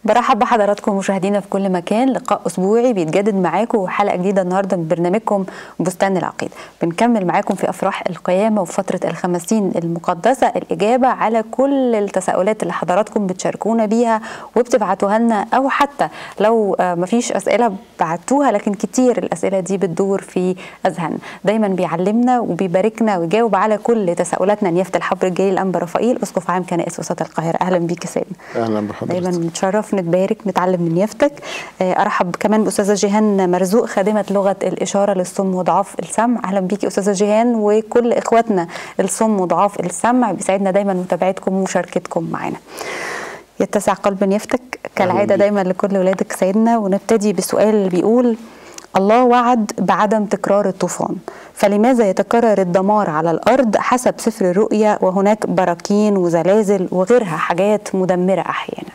برحب بحضراتكم مشاهدينا في كل مكان لقاء اسبوعي بيتجدد معاكم وحلقه جديده النهارده من برنامجكم بستان العقيده بنكمل معاكم في افراح القيامه وفتره الخمسين المقدسه الاجابه على كل التساؤلات اللي حضراتكم بتشاركونا بيها وبتبعتوها لنا او حتى لو مفيش اسئله بعتوها لكن كتير الاسئله دي بتدور في اذهاننا دايما بيعلمنا وبيباركنا ويجاوب على كل تساؤلاتنا نيافه الحبر الجليل الانبا رفائيل اسقف عام كنائس وسط القاهره اهلا بيك يا سيدنا اهلا بحضرتك دايما بنتشرف نتبارك نتعلم من يافتك ارحب كمان باستاذه جيهان مرزوق خادمه لغه الاشاره للصم وضعاف السمع اهلا بيكي استاذه جيهان وكل اخواتنا الصم وضعاف السمع بيسعدنا دايما متابعتكم ومشاركتكم معنا يتسع قلب يفتك كالعاده دايما لكل ولادك سيدنا ونبتدي بسؤال اللي بيقول الله وعد بعدم تكرار الطوفان فلماذا يتكرر الدمار على الارض حسب سفر الرؤيا وهناك براكين وزلازل وغيرها حاجات مدمره احيانا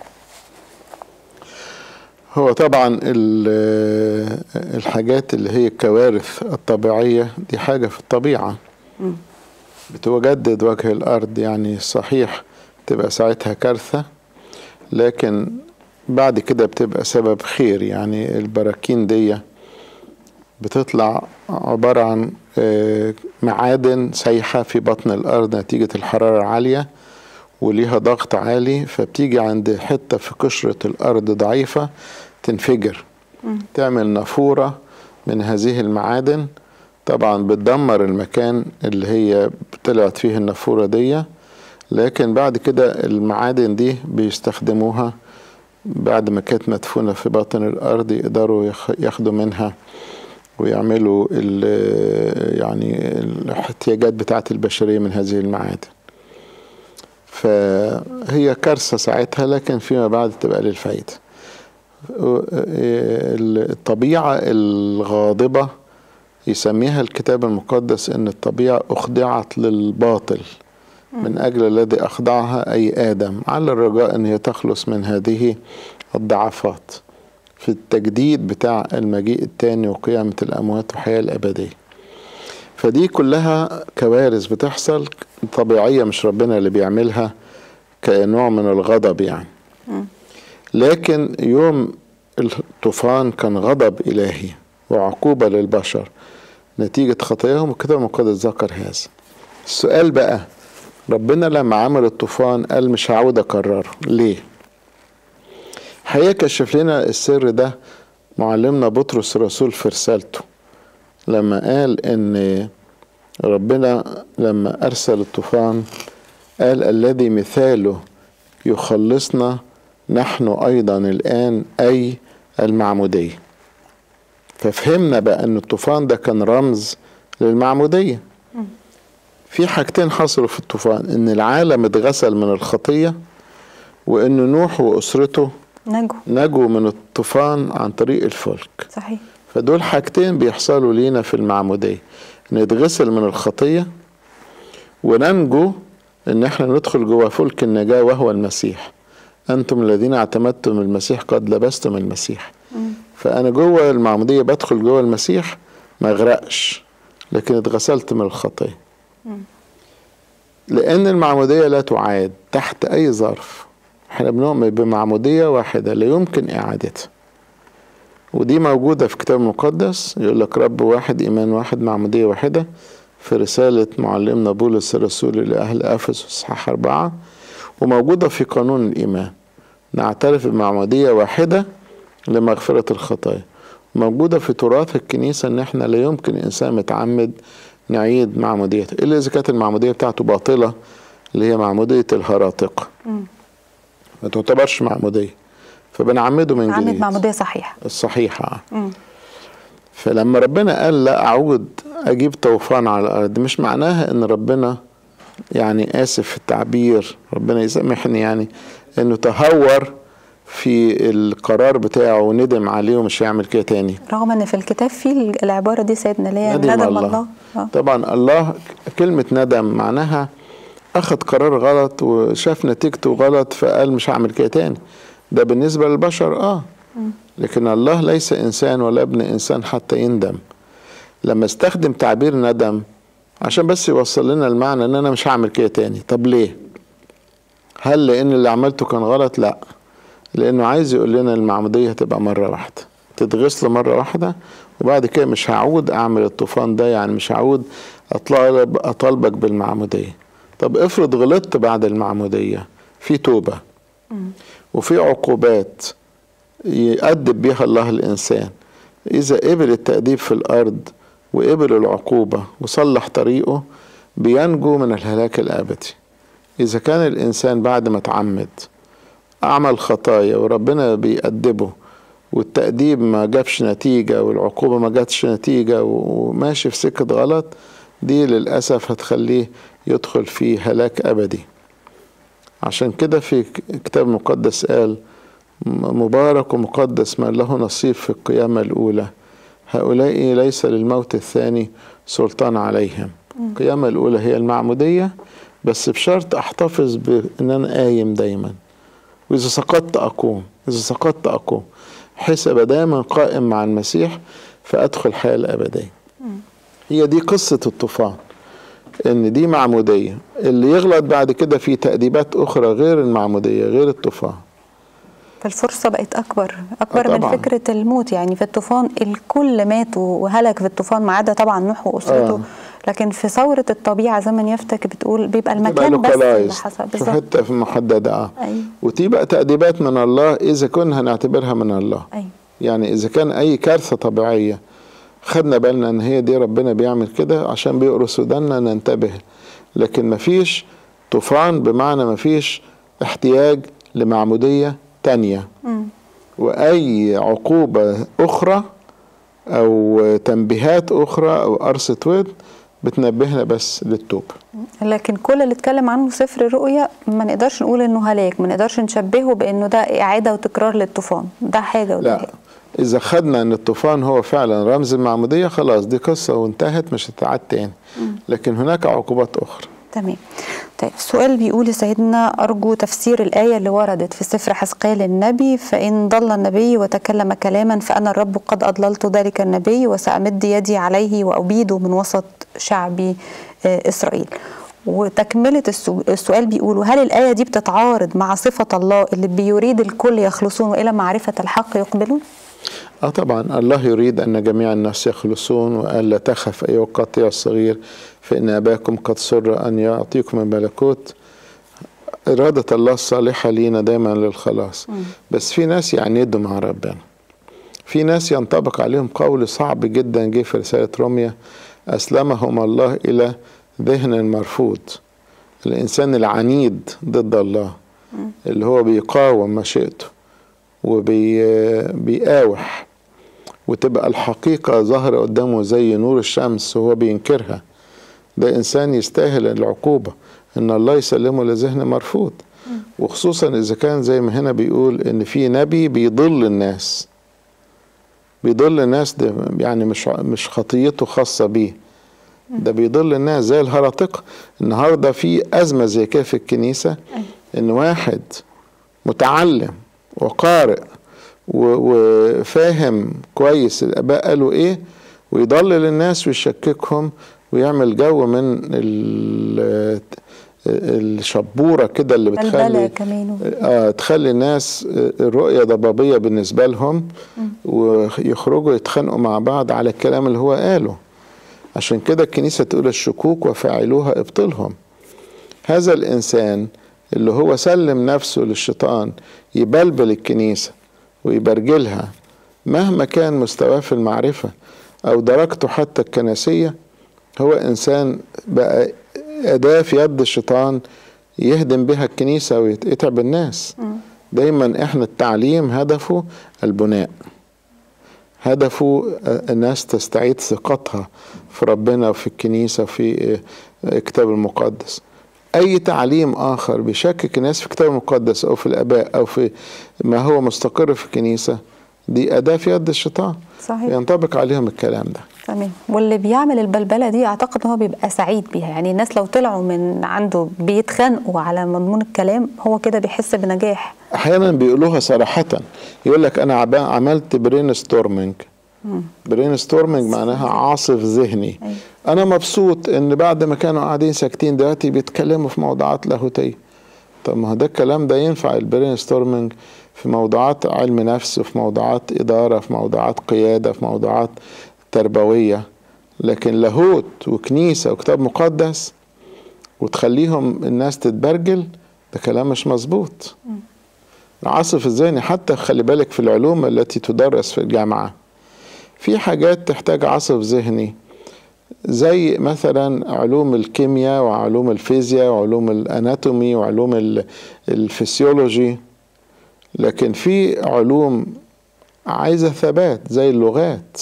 هو طبعا الحاجات اللي هي الكوارث الطبيعية دي حاجة في الطبيعة بتجدد وجه الأرض يعني صحيح تبقى ساعتها كارثة لكن بعد كده بتبقى سبب خير يعني البراكين دي بتطلع عبارة عن معادن سايحة في بطن الأرض نتيجة الحرارة العالية وليها ضغط عالي فبتيجي عند حتة في قشرة الأرض ضعيفة تنفجر م. تعمل نافورة من هذه المعادن طبعا بتدمر المكان اللي هي طلعت فيه النافورة دي لكن بعد كده المعادن دي بيستخدموها بعد ما كانت مدفونة في باطن الأرض يقدروا ياخدوا منها ويعملوا يعني الاحتياجات بتاعت البشرية من هذه المعادن فهي كارثة ساعتها لكن فيما بعد تبقى للفايدة الطبيعة الغاضبة يسميها الكتاب المقدس ان الطبيعة اخضعت للباطل من اجل الذي اخضعها اي ادم على الرجاء ان هي تخلص من هذه الضعفات في التجديد بتاع المجيء التاني وقيامة الاموات وحياة الابدية فدي كلها كوارث بتحصل طبيعية مش ربنا اللي بيعملها كنوع من الغضب يعني لكن يوم الطوفان كان غضب إلهي وعقوبة للبشر نتيجة خطاياهم الكتاب المقدس ذكر هذا السؤال بقى ربنا لما عمل الطوفان قال مش هعود أكرره ليه هيكشف لنا السر ده معلمنا بطرس الرسول في رسالته لما قال ان ربنا لما ارسل الطوفان قال الذي مثاله يخلصنا نحن ايضا الان اي المعموديه ففهمنا بقى ان الطوفان ده كان رمز للمعموديه في حاجتين حصلوا في الطوفان ان العالم اتغسل من الخطيه وان نوح واسرته نجوا نجوا من الطوفان عن طريق الفلك صحيح فدول حاجتين بيحصلوا لينا في المعمودية نتغسل من الخطية وننجو ان احنا ندخل جوه فلك النجاة وهو المسيح انتم الذين اعتمدتم المسيح قد لبستم المسيح م. فانا جوه المعمودية بدخل جوه المسيح ما اغرقش لكن اتغسلت من الخطية م. لان المعمودية لا تعاد تحت اي ظرف احنا بنؤمن بمعمودية واحدة لا يمكن اعادتها ودي موجودة في الكتاب المقدس يقول لك رب واحد إيمان واحد معمودية واحدة في رسالة معلمنا بولس الرسول لأهل أفسس إصحاح أربعة وموجودة في قانون الإيمان نعترف بمعمودية واحدة لمغفرة الخطايا موجودة في تراث الكنيسة إن إحنا لا يمكن إنسان متعمد نعيد معموديته إلا إذا كانت المعمودية بتاعته باطلة اللي هي معمودية الهراطقة ما تعتبرش معمودية فبنعمده من عمد جديد معمودية صحيحة الصحيحة فلما ربنا قال لا أعود أجيب طوفان على الأرض مش معناها إن ربنا يعني آسف في التعبير ربنا يسامحني يعني إنه تهور في القرار بتاعه وندم عليه ومش هيعمل كده تاني رغم ان في الكتاب في العباره دي سيدنا اللي هي ندم ندم الله. الله آه. طبعا الله كلمة ندم معناها أخذ قرار غلط وشاف نتيجته غلط فقال مش هعمل كده تاني ده بالنسبة للبشر اه لكن الله ليس إنسان ولا ابن إنسان حتى يندم لما استخدم تعبير ندم عشان بس يوصل لنا المعنى ان انا مش هعمل كده تاني طب ليه هل لان اللي عملته كان غلط لا لانه عايز يقول لنا المعموديه تبقى مره واحده تتغسل مره واحده وبعد كده مش هعود اعمل الطوفان ده يعني مش هعود اطالب اطالبك بالمعموديه طب افرض غلطت بعد المعموديه في توبه وفي عقوبات يأدب بها الله الإنسان إذا قبل التأديب في الأرض وقبل العقوبة وصلح طريقه بينجو من الهلاك الأبدي إذا كان الإنسان بعد ما اتعمد عمل خطايا وربنا بيأدبه والتأديب ما جابش نتيجة والعقوبة ما جاتش نتيجة وماشي في سكة غلط دي للأسف هتخليه يدخل في هلاك أبدي عشان كده في كتاب مقدس قال مبارك ومقدس من له نصيب في القيامة الأولى هؤلاء ليس للموت الثاني سلطان عليهم القيامة الأولى هي المعمودية بس بشرط أحتفظ بأن أنا قايم دايما وإذا سقطت أقوم إذا سقطت أقوم بحيث أبقى دايما قائم مع المسيح فأدخل الحياة الأبدية هي دي قصة الطوفان ان دي معموديه اللي يغلط بعد كده في تاديبات اخرى غير المعموديه غير الطوفان فالفرصة بقت أكبر أكبر آه من طبعاً. فكرة الموت يعني في الطوفان الكل مات وهلك في الطوفان ما عدا طبعا نوح وأسرته آه. لكن في ثورة الطبيعة زي ما يفتك بتقول بيبقى تبقى المكان بس اللي localized حصل في بالظبط حته في محدده اه أيوة. وتبقى تاديبات من الله اذا كنا هنعتبرها من الله أيوة. يعني اذا كان اي كارثه طبيعيه خدنا بالنا ان هي دي ربنا بيعمل كده عشان بيقرص ودنا ننتبه لكن مفيش طوفان بمعنى مفيش احتياج لمعموديه تانيه مم. واي عقوبه اخرى او تنبيهات اخرى او قرصه ود بتنبهنا بس للتوبه لكن كل اللي اتكلم عنه سفر الرؤيا ما نقدرش نقول انه هلاك ما نقدرش نشبهه بانه ده اعاده وتكرار للطوفان ده حاجه وده لا حاجه اذا خدنا ان الطوفان هو فعلا رمز المعموديه خلاص دي قصه وانتهت مش هتتعاد تاني لكن هناك عقوبات اخرى تمام طيب السؤال بيقول يا سيدنا أرجو تفسير الآية اللي وردت في سفر حسقال النبي فإن ضل النبي وتكلم كلاما فأنا الرب قد أضللت ذلك النبي وسأمد يدي عليه وأبيده من وسط شعبي آه، إسرائيل وتكملة السو- السؤال بيقول هل الآية دي بتتعارض مع صفة الله اللي بيريد الكل يخلصون وإلى معرفة الحق يقبلون؟ اه طبعا الله يريد ان جميع الناس يخلصون وان لا تخف ايها القطيع الصغير فان اباكم قد سر ان يعطيكم الملكوت إرادة الله الصالحة لينا دايما للخلاص بس في ناس يعندوا مع ربنا في ناس ينطبق عليهم قول صعب جدا جه في رسالة روميا أسلمهم الله إلى ذهن مرفوض الإنسان العنيد ضد الله اللي هو بيقاوم مشيئته وبيقاوح وتبقى الحقيقة ظاهرة قدامه زي نور الشمس وهو بينكرها ده إنسان يستاهل العقوبة إن الله يسلمه لذهن مرفوض وخصوصا إذا كان زي ما هنا بيقول إن في نبي بيضل الناس بيضل الناس ده يعني مش مش خطيته خاصة بيه ده بيضل الناس زي الهرطقة النهارده في أزمة زي كده في الكنيسة إن واحد متعلم وقارئ و- وفاهم كويس الآباء قالوا إيه ويضلل الناس ويشككهم ويعمل جو من ال- الشبورة كده اللي بلبلة بتخلي كمان و- آه تخلي الناس الرؤية ضبابية بالنسبة لهم ويخرجوا يتخانقوا مع بعض على الكلام اللي هو قاله عشان كده الكنيسة تقول الشكوك وفاعلوها ابطلهم هذا الإنسان اللي هو سلم نفسه للشيطان يبلبل الكنيسة ويبرجلها مهما كان مستواه في المعرفة أو درجته حتى الكنسية هو إنسان بقى أداة في يد الشيطان يهدم بها الكنيسة ويتعب الناس دايما احنا التعليم هدفه البناء هدفه الناس تستعيد ثقتها في ربنا وفي الكنيسة وفي الكتاب المقدس أي تعليم آخر بيشكك الناس في الكتاب المقدس أو في الآباء أو في ما هو مستقر في الكنيسة دي أداة في يد الشيطان صحيح ينطبق عليهم الكلام ده تمام واللي بيعمل البلبله دي اعتقد ان هو بيبقى سعيد بيها يعني الناس لو طلعوا من عنده بيتخانقوا على مضمون الكلام هو كده بيحس بنجاح احيانا بيقولوها صراحه يقول لك انا عب- عملت برين ستورمنج برين ستورمنج معناها عاصف ذهني أيوة. انا مبسوط ان بعد ما كانوا قاعدين ساكتين دلوقتي بيتكلموا في موضوعات لاهوتيه طب ما هو ده الكلام ده ينفع البرين ستورمنج في موضوعات علم نفس وفي موضوعات إدارة في موضوعات قيادة في موضوعات تربوية لكن لاهوت وكنيسة وكتاب مقدس وتخليهم الناس تتبرجل ده كلام مش مظبوط العصف الذهني حتى خلي بالك في العلوم التي تدرس في الجامعة في حاجات تحتاج عصف ذهني زي مثلا علوم الكيمياء وعلوم الفيزياء وعلوم الاناتومي وعلوم ال- الفسيولوجي لكن في علوم عايزة ثبات زي اللغات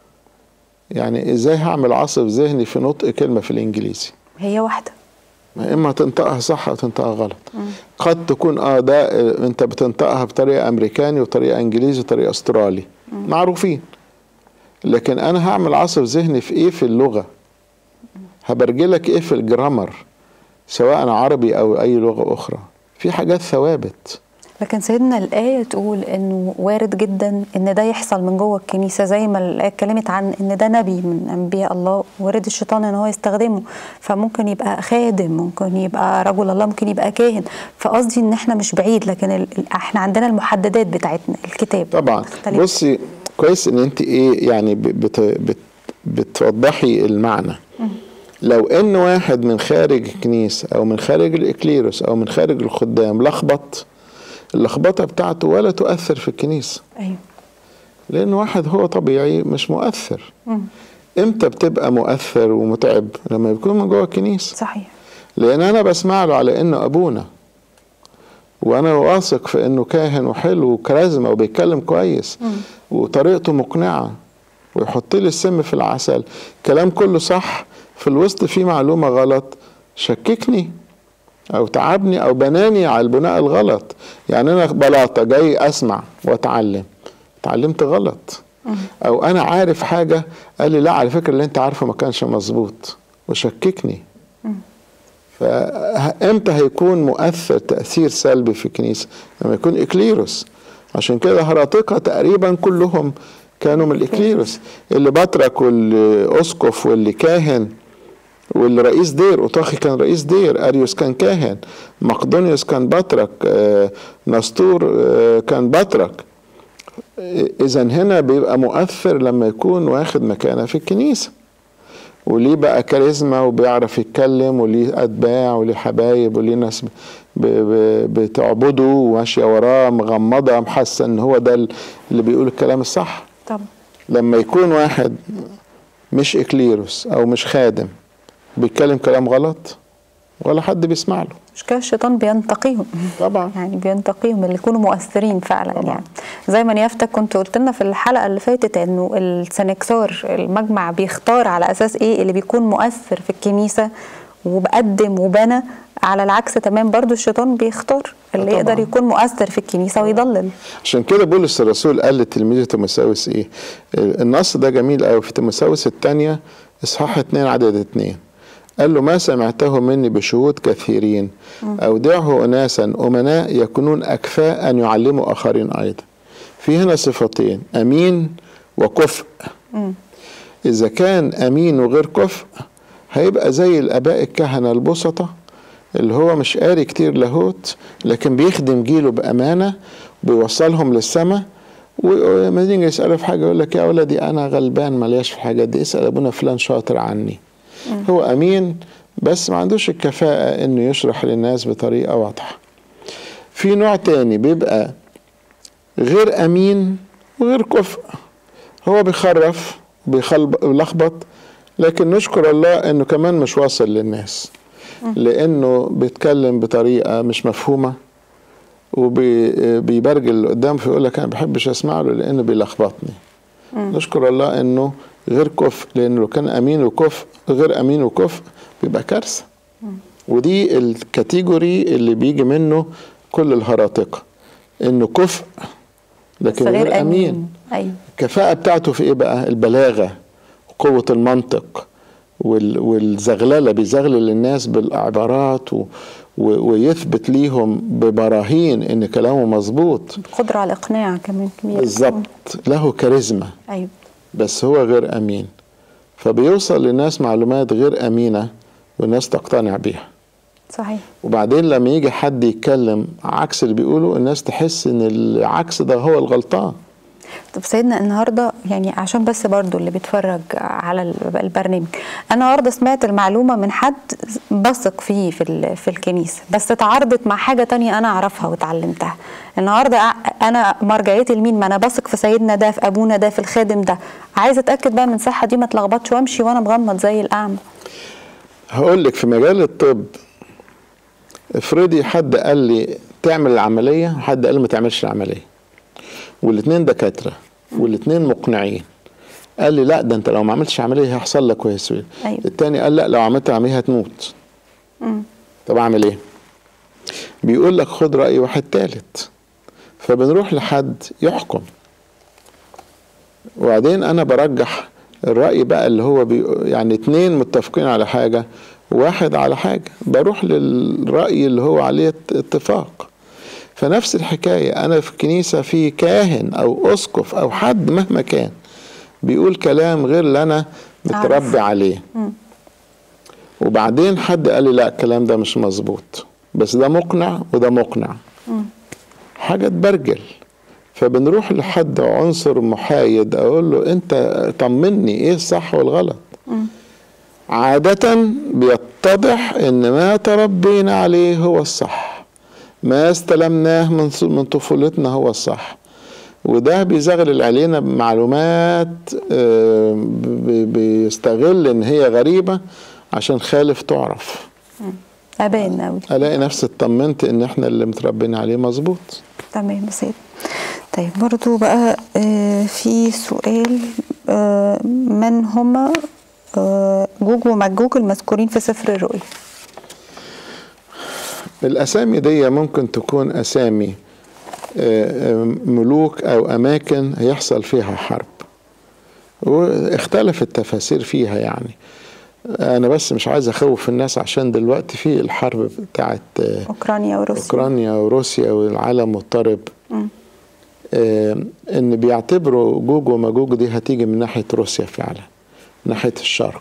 يعني ازاي هعمل عصف ذهني في نطق كلمة في الانجليزي هي واحده ما اما تنطقها صح او تنطقها غلط قد تكون اه ده آه، انت بتنطقها بطريقه امريكاني وطريقه انجليزي وطريقه استرالي معروفين لكن انا هعمل عصف ذهني في ايه في اللغه هبرجلك ايه في الجرامر سواء عربي او اي لغه اخرى في حاجات ثوابت لكن سيدنا الآية تقول إنه وارد جدا إن ده يحصل من جوه الكنيسة زي ما الآية اتكلمت عن إن ده نبي من أنبياء الله وارد الشيطان إن هو يستخدمه فممكن يبقى خادم ممكن يبقى رجل الله ممكن يبقى كاهن فقصدي إن إحنا مش بعيد لكن ال- ال- إحنا عندنا المحددات بتاعتنا الكتاب طبعا مختلف. بصي كويس ان انت ايه يعني ب- بت بت بتوضحي المعنى لو ان واحد من خارج الكنيسه او من خارج الاكليروس او من خارج الخدام لخبط اللخبطه بتاعته ولا تؤثر في الكنيسه أيوه لان واحد هو طبيعي مش مؤثر امتى بتبقى مؤثر ومتعب لما يكون من جوه الكنيسه صحيح لان انا بسمع له على انه ابونا وانا واثق في انه كاهن وحلو وكاريزما وبيتكلم كويس وطريقته مقنعه ويحط لي السم في العسل كلام كله صح في الوسط فيه معلومه غلط شككني او تعبني او بناني على البناء الغلط يعني انا بلاطه جاي اسمع واتعلم اتعلمت غلط او انا عارف حاجه قال لي لا على فكره اللي انت عارفه ما كانش مظبوط وشككني فامتى هيكون مؤثر تاثير سلبي في الكنيسه لما يكون اكليروس عشان كده هراطقه تقريبا كلهم كانوا من الاكليروس اللي بطرك واللي اسقف واللي كاهن واللي رئيس دير اوطاخي كان رئيس دير اريوس كان كاهن مقدونيوس كان بطرك آه، نسطور آه، كان بطرك اذا هنا بيبقى مؤثر لما يكون واخد مكانه في الكنيسه وليه بقى كاريزما وبيعرف يتكلم وليه اتباع وليه حبايب وليه ناس ب- ب- بتعبده وماشيه وراه مغمضه محاسه ان هو ده اللي بيقول الكلام الصح طبعا لما يكون واحد مش اكليروس او مش خادم بيتكلم كلام غلط ولا حد بيسمع له مش كده الشيطان بينتقيهم طبعا يعني بينتقيهم اللي يكونوا مؤثرين فعلا طبعا. يعني زي ما نيافتك كنت قلت لنا في الحلقه اللي فاتت انه السنكسار المجمع بيختار على اساس ايه اللي بيكون مؤثر في الكنيسه وبقدم وبنى على العكس تمام برضو الشيطان بيختار اللي طبعا. يقدر يكون مؤثر في الكنيسه ويضلل عشان كده بولس الرسول قال لتلميذه تيموثاوس ايه النص ده جميل قوي في تيموثاوس الثانيه اصحاح 2 عدد 2 قال له ما سمعته مني بشهود كثيرين اودعه اناسا امناء يكونون اكفاء ان يعلموا اخرين ايضا في هنا صفتين امين وكفء اذا كان امين وغير كفء هيبقى زي الاباء الكهنه البسطه اللي هو مش قاري كتير لاهوت لكن بيخدم جيله بامانه بيوصلهم للسماء ولما نيجي يسأله في حاجة يقول لك يا ولدي أنا غلبان ملياش في الحاجات دي اسأل أبونا فلان شاطر عني هو أمين بس ما عندوش الكفاءة إنه يشرح للناس بطريقة واضحة في نوع تاني بيبقى غير أمين وغير كفء هو بيخرف بيلخبط لكن نشكر الله إنه كمان مش واصل للناس لأنه بيتكلم بطريقة مش مفهومة وبيبرجل اللي قدام فيقول لك انا ما بحبش اسمع له لانه بيلخبطني نشكر الله انه غير كفء لانه لو كان امين وكفء غير امين وكفء بيبقى كارثه ودي الكاتيجوري اللي بيجي منه كل الهراطقه انه كفء لكن غير, غير امين, أمين. أيوة. الكفاءه بتاعته في ايه بقى البلاغه وقوه المنطق والزغلله بيزغلل الناس بالعبارات و ويثبت ليهم ببراهين ان كلامه مظبوط قدرة على الاقناع كمان كبيرة بالظبط له كاريزما ايوه بس هو غير امين فبيوصل للناس معلومات غير امينه والناس تقتنع بيها صحيح وبعدين لما يجي حد يتكلم عكس اللي بيقوله الناس تحس ان العكس ده هو الغلطان طب سيدنا النهارده يعني عشان بس برضو اللي بيتفرج على ال- البرنامج انا النهارده سمعت المعلومه من حد بثق فيه في ال- في الكنيسه بس اتعارضت مع حاجه تانية انا اعرفها واتعلمتها النهارده أ- انا مرجعيتي لمين ما انا بثق في سيدنا ده في ابونا ده في الخادم ده عايزه اتاكد بقى من صحه دي ما اتلخبطش وامشي وانا مغمض زي الاعمى هقول لك في مجال الطب افرضي حد قال لي تعمل العمليه وحد قال لي ما تعملش العمليه والاثنين دكاتره والاثنين مقنعين قال لي لا ده انت لو ما عملتش عمليه هيحصل لك ويسوي أيوة. التاني قال لا لو عملت عمليه هتموت طب اعمل ايه بيقول لك خد راي واحد تالت فبنروح لحد يحكم وبعدين انا برجح الراي بقى اللي هو بي يعني اتنين متفقين على حاجه واحد على حاجه بروح للراي اللي هو عليه ات- اتفاق فنفس الحكايه انا في الكنيسه في كاهن او اسقف او حد مهما كان بيقول كلام غير اللي انا متربي عليه وبعدين حد قال لي لا الكلام ده مش مظبوط بس ده مقنع وده مقنع حاجه تبرجل فبنروح لحد عنصر محايد اقول له انت طمني ايه الصح والغلط عادة بيتضح ان ما تربينا عليه هو الصح ما استلمناه من ص- من طفولتنا هو الصح وده بيزغلل علينا بمعلومات آه، ب- بيستغل ان هي غريبة عشان خالف تعرف ابان قوي الاقي نفسي اطمنت ان احنا اللي متربيين عليه مظبوط تمام يا سيد طيب برضو بقى آه، في سؤال آه، من هما آه، جوج ومجوج المذكورين في سفر الرؤيا الأسامي دي ممكن تكون أسامي آه، آه، ملوك أو أماكن هيحصل فيها حرب واختلف التفاسير فيها يعني أنا بس مش عايز أخوف الناس عشان دلوقتي في الحرب بتاعت آه، اوكرانيا وروسيا أوكرانيا وروسيا والعالم مضطرب آه، إن بيعتبروا جوج وماجوج دي هتيجي من ناحية روسيا فعلا ناحية الشرق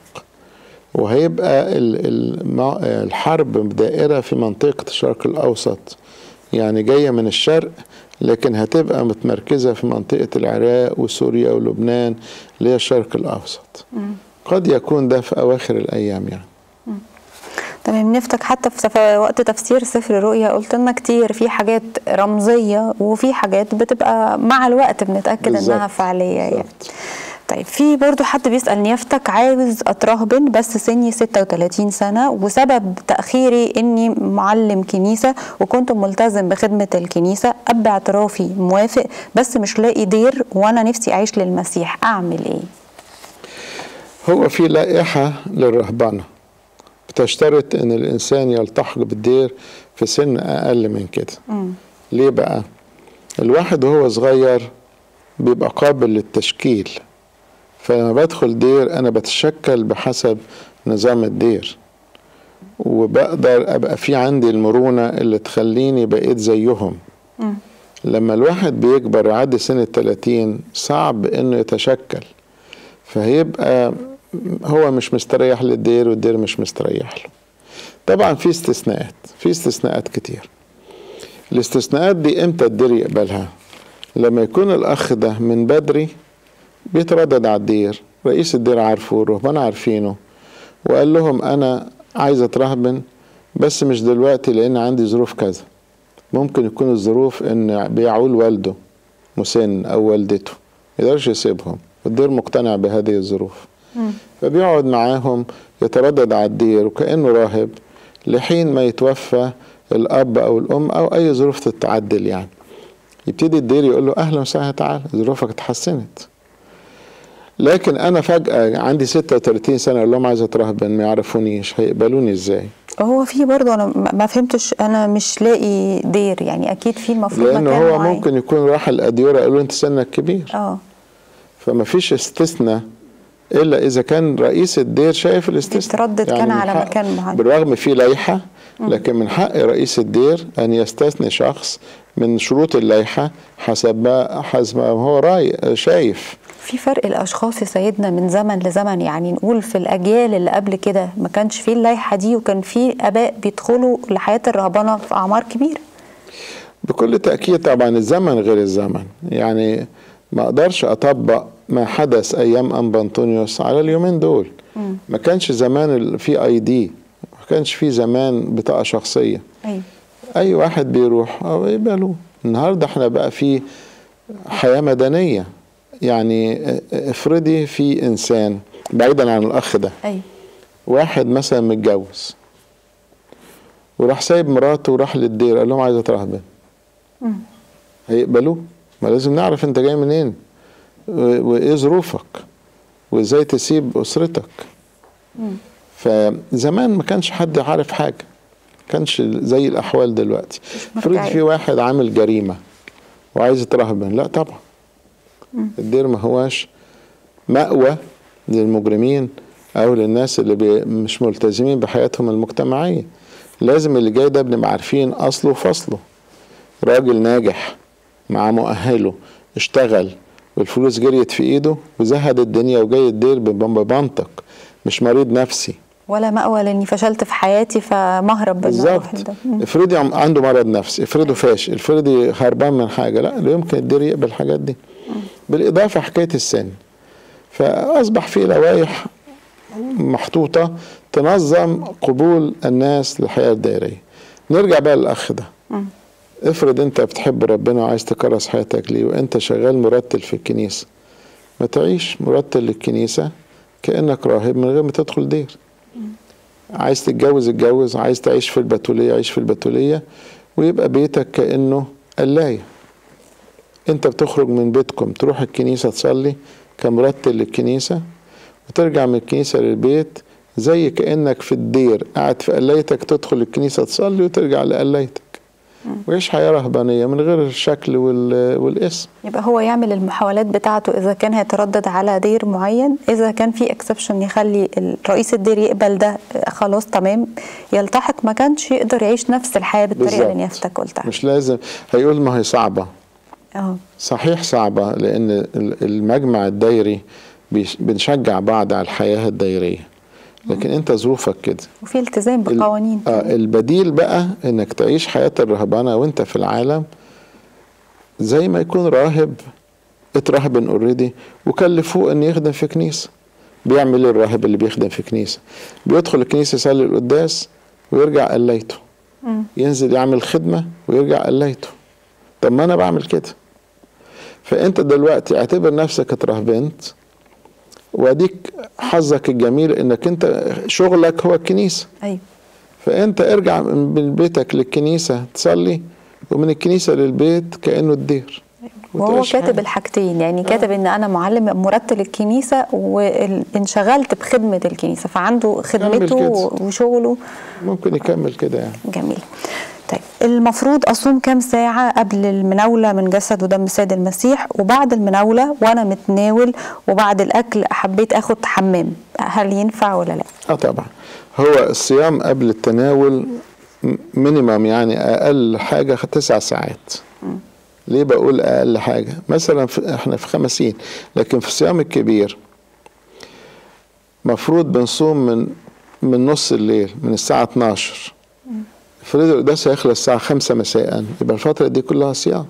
وهيبقى ال- الم- الحرب دائرة في منطقة الشرق الأوسط يعني جاية من الشرق لكن هتبقى متمركزة في منطقة العراق وسوريا ولبنان اللي هي الشرق الأوسط قد يكون ده في أواخر الأيام يعني تمام نفتك حتى في سف... وقت تفسير سفر الرؤيا قلت لنا كتير في حاجات رمزيه وفي حاجات بتبقى مع الوقت بنتاكد بالظبط. انها فعليه يعني بالظبط. طيب في برضو حد بيسأل نيافتك عاوز اترهبن بس سني 36 سنة وسبب تأخيري اني معلم كنيسة وكنت ملتزم بخدمة الكنيسة اب اعترافي موافق بس مش لاقي دير وانا نفسي اعيش للمسيح اعمل ايه هو في لائحة للرهبنة بتشترط ان الانسان يلتحق بالدير في سن اقل من كده ليه بقى الواحد وهو صغير بيبقى قابل للتشكيل فلما بدخل دير انا بتشكل بحسب نظام الدير وبقدر ابقى في عندي المرونة اللي تخليني بقيت زيهم لما الواحد بيكبر يعدي سن التلاتين صعب انه يتشكل فهيبقى هو مش مستريح للدير والدير مش مستريح له طبعا في استثناءات في استثناءات كتير الاستثناءات دي امتى الدير يقبلها لما يكون الاخ ده من بدري بيتردد على الدير رئيس الدير عارفه الرهبان عارفينه وقال لهم انا عايز اترهبن بس مش دلوقتي لان عندي ظروف كذا ممكن يكون الظروف ان بيعول والده مسن او والدته يقدرش يسيبهم والدير مقتنع بهذه الظروف فبيقعد معاهم يتردد على الدير وكأنه راهب لحين ما يتوفى الأب أو الأم أو أي ظروف تتعدل يعني يبتدي الدير يقول له أهلا وسهلا تعالى ظروفك اتحسنت لكن أنا فجأة عندي 36 سنة أقول لهم عايز أترهبن ما يعرفونيش هيقبلوني إزاي؟ هو في برضه انا ما ما فهمتش انا مش لاقي دير يعني اكيد في المفروض لأن مكان هو معين. ممكن يكون راح الأديرة قالوا له أنت سنك كبير اه فما فيش استثناء الا اذا كان رئيس الدير شايف الاستثناء بيتردد كان من على حق- مكان معين. بالرغم في لائحه لكن من حق رئيس الدير ان يستثني شخص من شروط اللائحه حسب ما حسب ما هو راي شايف في فرق الاشخاص يا سيدنا من زمن لزمن يعني نقول في الاجيال اللي قبل كده ما كانش فيه اللائحه دي وكان في اباء بيدخلوا لحياه الرهبنه في اعمار كبيره بكل تأكيد طبعا الزمن غير الزمن يعني ما اقدرش اطبق ما حدث ايام ام انطونيوس على اليومين دول ما كانش زمان ال- في اي دي ما كانش في زمان بطاقة شخصية ايوه اي واحد بيروح او يقبلوه النهارده احنا بقى في حياه مدنيه يعني اه- افرضي في انسان بعيدا عن الاخ ده ايوه واحد مثلا متجوز وراح سايب مراته وراح للدير قال لهم عايز اترهبن مم. هيقبلوه ما لازم نعرف انت جاي منين و- وايه ظروفك وازاي تسيب اسرتك مم. فزمان ما كانش حد عارف حاجه كانش زي الاحوال دلوقتي افرض مرجعية. في واحد عامل جريمه وعايز يترهبن لا طبعا الدير ما هواش مأوى للمجرمين او للناس اللي بي مش ملتزمين بحياتهم المجتمعيه لازم اللي جاي ده بنبقى عارفين اصله وفصله راجل ناجح مع مؤهله اشتغل والفلوس جريت في ايده وزهد الدنيا وجاي الدير بمنطق مش مريض نفسي ولا مأوى لاني فشلت في حياتي فمهرب بإن أروح بالظبط لده. مم. افرضي عم- عنده مرض نفسي افرضه فاشل افرضي هربان من حاجه لا لا يمكن الدير يقبل الحاجات دي بالاضافه حكايه السن فاصبح في لوائح محطوطه تنظم قبول الناس للحياه الدائريه نرجع بقى للاخ ده مم. افرض انت بتحب ربنا وعايز تكرس حياتك ليه وانت شغال مرتل في الكنيسه ما تعيش مرتل للكنيسه كانك راهب من غير ما تدخل دير عايز تتجوز اتجوز عايز تعيش في البتوليه عيش في البتوليه ويبقى بيتك كانه قلايه انت بتخرج من بيتكم تروح الكنيسه تصلي كمرتل للكنيسه وترجع من الكنيسه للبيت زي كانك في الدير قاعد في قلايتك تدخل الكنيسه تصلي وترجع لقلايتك ويعيش حياه رهبانيه من غير الشكل وال- والاسم يبقى هو يعمل المحاولات بتاعته اذا كان هيتردد على دير معين اذا كان في اكسبشن يخلي ال- رئيس الدير يقبل ده آه، خلاص تمام يلتحق ما كانش يقدر يعيش نفس الحياه بالطريقه اللي بالظبط. نيافتك قلتها مش لازم هيقول ما هي صعبه اه صحيح صعبة لأن ال- المجمع الدايري بيش- بنشجع بعض على الحياة الدايرية لكن أنت ظروفك كده وفي التزام ال- بقوانين آه البديل بقى إنك تعيش حياة الرهبنة وأنت في العالم زي ما يكون راهب اترهبن اوريدي وكلفوه إن يخدم في كنيسة بيعمل إيه الراهب اللي بيخدم في كنيسة بيدخل الكنيسة يصلي القداس ويرجع قلايته مم. ينزل يعمل خدمة ويرجع قلايته طب ما أنا بعمل كده فانت دلوقتي اعتبر نفسك اترهبنت واديك حظك الجميل انك انت شغلك هو الكنيسه ايوه فانت ارجع من بيتك للكنيسه تصلي ومن الكنيسه للبيت كانه الدير وهو وتعيش كاتب حياتك. الحاجتين يعني كاتب ان انا معلم مرتل الكنيسه وانشغلت بخدمه الكنيسه فعنده خدمته كده. وشغله ممكن يكمل كده يعني جميل طيب المفروض اصوم كام ساعه قبل المناوله من جسد ودم السيد المسيح وبعد المناوله وانا متناول وبعد الاكل حبيت اخد حمام هل ينفع ولا لا اه طبعا هو الصيام قبل التناول م- مينيمم يعني اقل حاجه تسع ساعات ليه بقول اقل حاجه مثلا في احنا في خمسين لكن في الصيام الكبير مفروض بنصوم من من نص الليل من الساعه 12 افرض القداس هيخلص الساعه 5 مساء يبقى الفتره دي كلها صيام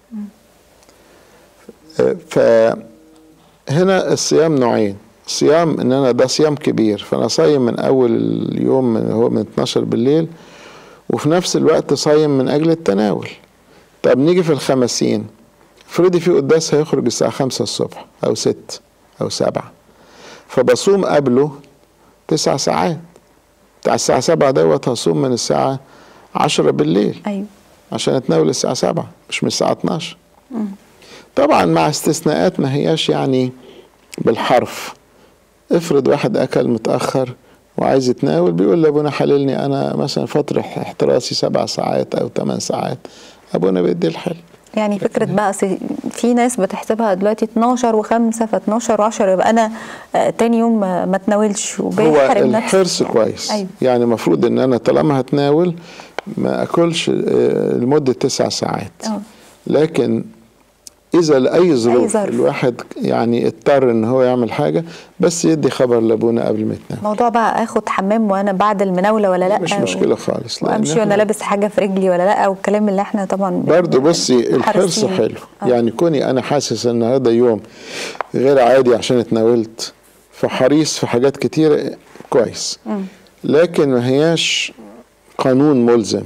آه، فهنا الصيام نوعين صيام ان انا ده صيام كبير فانا صايم من اول اليوم من هو من 12 بالليل وفي نفس الوقت صايم من اجل التناول طب نيجي في الخمسين افرضي في قداس هيخرج الساعة خمسة الصبح أو ست أو سبعة فبصوم قبله تسع ساعات بتاع الساعة سبعة دوت هصوم من الساعة عشرة بالليل ايوه عشان اتناول الساعة سبعة مش من الساعة 12 طبعا مع استثناءات ما هياش يعني بالحرف افرض واحد اكل متأخر وعايز يتناول بيقول لابونا حللني انا مثلا فترة احتراسي سبع ساعات او ثمان ساعات ابونا بيدي الحل يعني فكره بقى سي- في ناس بتحسبها دلوقتي 12 و5 ف 12 و10 يبقى انا آه، تاني يوم ما ما اتناولش هو وبيحرم نفسي الحرص يعني. كويس ايوه يعني المفروض ان انا طالما هتناول ما اكلش آه، لمدة تسع ساعات اه لكن اذا لاي ظروف ظرف. الواحد يعني اضطر ان هو يعمل حاجه بس يدي خبر لابونا قبل ما يتنام موضوع بقى اخد حمام وانا بعد المناوله ولا لا مش مشكله خالص لأن وامشي إحنا وانا لابس حاجه في رجلي ولا لا والكلام اللي احنا طبعا بن- برضه بصي الحرص حريصين. حلو آه. يعني كوني انا حاسس ان هذا يوم غير عادي عشان اتناولت فحريص في حاجات كتيرة كويس لكن ما هياش قانون ملزم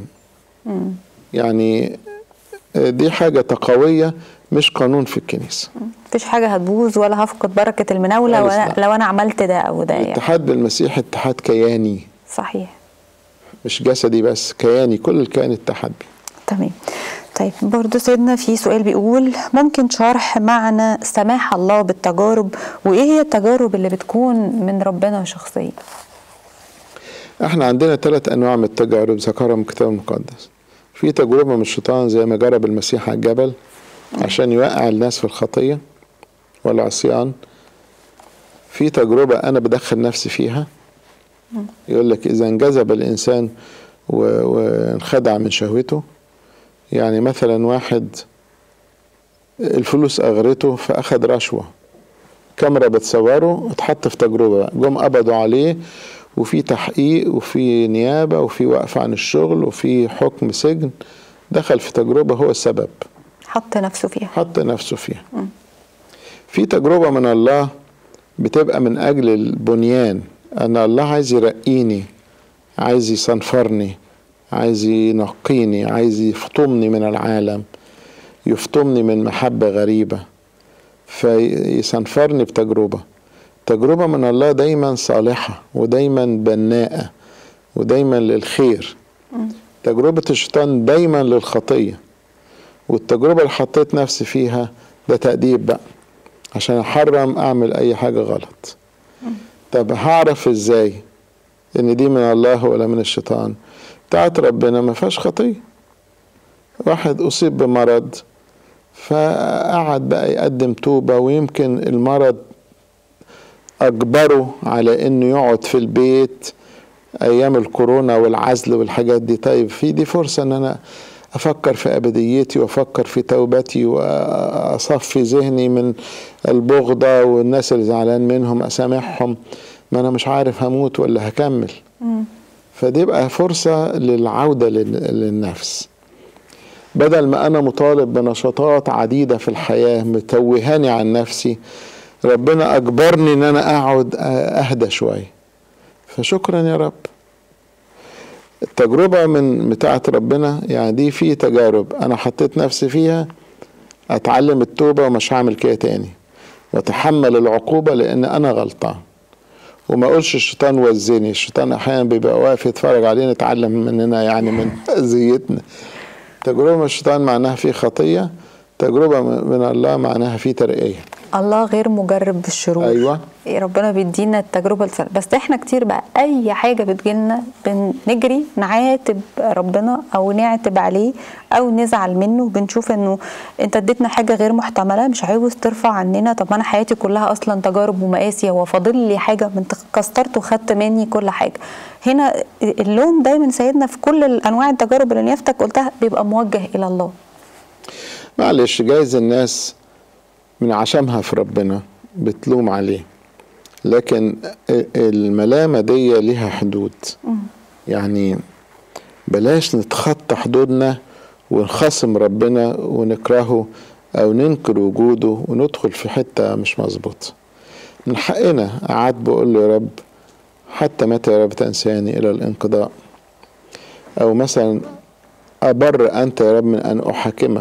يعني دي حاجة تقوية مش قانون في الكنيسة مفيش حاجه هتبوظ ولا هفقد بركه المناوله خالص وأنا لا. لو انا عملت ده او ده يعني الاتحاد بالمسيح اتحاد كياني صحيح مش جسدي بس كياني كل الكيان اتحد بيه تمام طيب برضو سيدنا في سؤال بيقول ممكن شرح معنى سماح الله بالتجارب وايه هي التجارب اللي بتكون من ربنا شخصيا احنا عندنا ثلاث انواع من التجارب ذكرهم الكتاب المقدس في تجربه من الشيطان زي ما جرب المسيح على الجبل عشان يوقع الناس في الخطيه والعصيان في تجربه انا بدخل نفسي فيها يقول لك اذا انجذب الانسان و- وانخدع من شهوته يعني مثلا واحد الفلوس اغرته فاخد رشوه كاميرا بتصوره اتحط في تجربه بقى. جم قبضوا عليه وفي تحقيق وفي نيابه وفي وقف عن الشغل وفي حكم سجن دخل في تجربه هو السبب حط نفسه فيها حط نفسه فيها في تجربه من الله بتبقى من اجل البنيان ان الله عايز يرقيني عايز يصنفرني عايز ينقيني عايز يفطمني من العالم يفطمني من محبه غريبه فيصنفرني بتجربه تجربه من الله دايما صالحه ودايما بناءه ودايما للخير تجربه الشيطان دايما للخطيه والتجربه اللي حطيت نفسي فيها ده تأديب بقى عشان احرم اعمل اي حاجه غلط طب هعرف ازاي ان دي من الله ولا من الشيطان بتاعت ربنا ما فيهاش خطيه واحد اصيب بمرض فقعد بقى يقدم توبه ويمكن المرض اجبره على انه يقعد في البيت ايام الكورونا والعزل والحاجات دي طيب في دي فرصه ان انا افكر في ابديتي وافكر في توبتي واصفي ذهني من البغضه والناس اللي زعلان منهم اسامحهم ما انا مش عارف هموت ولا هكمل فدي بقى فرصه للعوده لل- للنفس بدل ما انا مطالب بنشاطات عديده في الحياه متوهاني عن نفسي ربنا اجبرني ان انا اقعد اهدى شويه فشكرا يا رب التجربة من بتاعة ربنا يعني دي في تجارب أنا حطيت نفسي فيها أتعلم التوبة ومش هعمل كده تاني وأتحمل العقوبة لأن أنا غلطان وما أقولش الشيطان وزني الشيطان أحيانا بيبقى واقف يتفرج علينا يتعلم مننا يعني من أذيتنا تجربة من الشيطان معناها في خطية تجربة من الله معناها في ترقية الله غير مجرب بالشرور أيوة. إيه ربنا بيدينا التجربه السنة. بس احنا كتير بقى اي حاجه بتجيلنا بنجري نعاتب ربنا او نعتب عليه او نزعل منه بنشوف انه انت اديتنا حاجه غير محتمله مش عاوز ترفع عننا طب ما انا حياتي كلها اصلا تجارب ومقاسي هو فاضل لي حاجه ما انت كسرت وخدت مني كل حاجه هنا اللوم دايما سيدنا في كل انواع التجارب اللي نيافتك قلتها بيبقى موجه الى الله معلش جايز الناس من عشمها في ربنا بتلوم عليه لكن الملامة دي ليها حدود يعني بلاش نتخطى حدودنا ونخصم ربنا ونكرهه او ننكر وجوده وندخل في حتة مش مظبوطة من حقنا قعدت بقول له يا رب حتى متى يا رب تنساني الى الانقضاء او مثلا أبر أنت يا رب من أن أحاكمك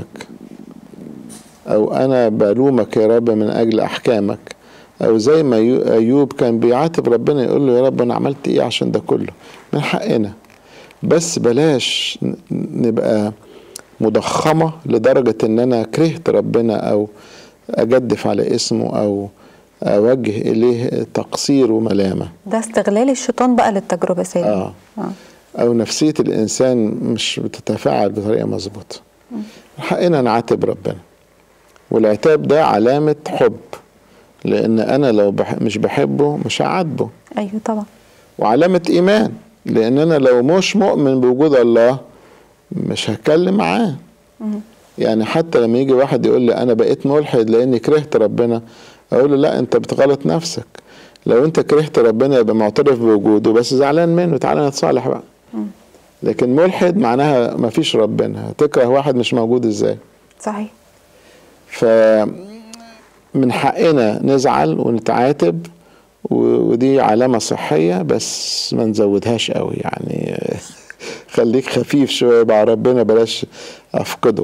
أو أنا بلومك يا رب من أجل أحكامك أو زي ما يو- أيوب كان بيعاتب ربنا يقول له يا رب أنا عملت إيه عشان ده كله من حقنا بس بلاش ن- نبقى مضخمة لدرجة إن أنا كرهت ربنا أو أجدف على اسمه أو أوجه إليه تقصير وملامة ده استغلال الشيطان بقى للتجربه سيدنا آه. آه. او نفسيه الانسان مش بتتفاعل بطريقه مظبوطه حقنا نعاتب ربنا والعتاب ده علامه حب لان انا لو بح مش بحبه مش هعاتبه ايوه طبعا وعلامه ايمان لان انا لو مش مؤمن بوجود الله مش هتكلم معاه يعني حتى لما يجي واحد يقول لي انا بقيت ملحد لاني كرهت ربنا اقول له لا انت بتغلط نفسك لو انت كرهت ربنا يبقى معترف بوجوده بس زعلان منه تعالى نتصالح بقى لكن ملحد معناها ما فيش ربنا تكره واحد مش موجود ازاي صحيح ف من حقنا نزعل ونتعاتب و- ودي علامة صحية بس ما نزودهاش قوي يعني خليك خفيف شوية مع ربنا بلاش أفقده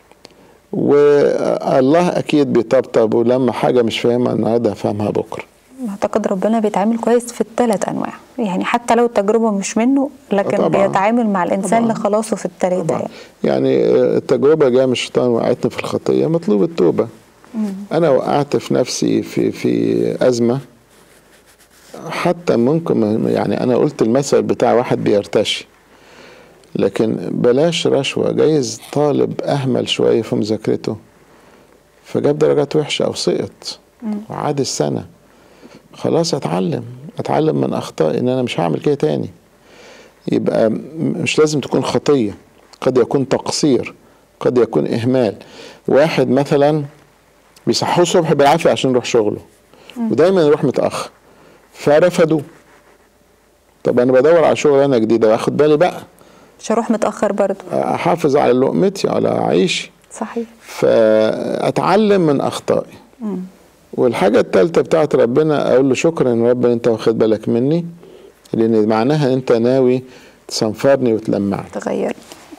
والله أكيد بيطبطب ولما حاجة مش فاهمها النهاردة هفهمها بكرة اعتقد ربنا بيتعامل كويس في الثلاث انواع يعني حتى لو التجربه مش منه لكن طبعاً. بيتعامل مع الانسان طبعاً. لخلاصه في الثلاثه طبعا يعني. يعني التجربة جاية من الشيطان وقعتني في الخطية مطلوب التوبة أنا وقعت في نفسي في في أزمة حتى ممكن ما- يعني أنا قلت المثل بتاع واحد بيرتشي لكن بلاش رشوة جايز طالب أهمل شوية في مذاكرته فجاب درجات وحشة أو سقط وعاد السنة خلاص أتعلم أتعلم من أخطائي إن أنا مش هعمل كده تاني يبقى م- مش لازم تكون خطية قد يكون تقصير قد يكون إهمال واحد مثلا بيصحوه الصبح بالعافية عشان يروح شغله ودايما يروح متأخر فرفضوه طب أنا بدور على شغلانة جديدة واخد بالي بقى مش هروح متاخر برضه أحافظ على لقمتي على عيشي صحيح فأتعلم من أخطائي والحاجة التالتة بتاعت ربنا أقول له شكرا يا رب إن أنت واخد بالك مني لأن معناها أنت ناوي تصنفرني وتلمعني تغير